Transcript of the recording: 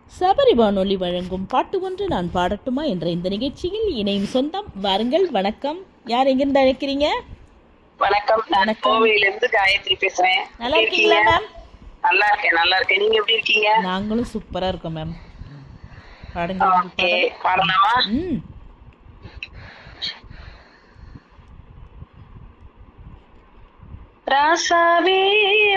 சபரி வானொலி வழங்கும் பாட்டு ஒன்று நான் பாடட்டுமா என்ற இந்த நிகழ்ச்சியில் இணையும் சொந்தம் வாருங்கள் வணக்கம் யார் எங்கிருந்து அழைக்கிறீங்க வணக்கம் நான் வணக்கம். கோவையில இருந்து காயத்ரி பேசுறேன் நல்லா எப்படி இருக்கீங்களா மேம் நல்லா இருக்கேன் நல்லா இருக்கேன் நீங்க எப்படி இருக்கீங்க நாங்களும் சூப்பரா இருக்கோம் மேம் பாடுங்க உங்கள் ஓகே பாடல். பாடலாமா ம் ராசாவே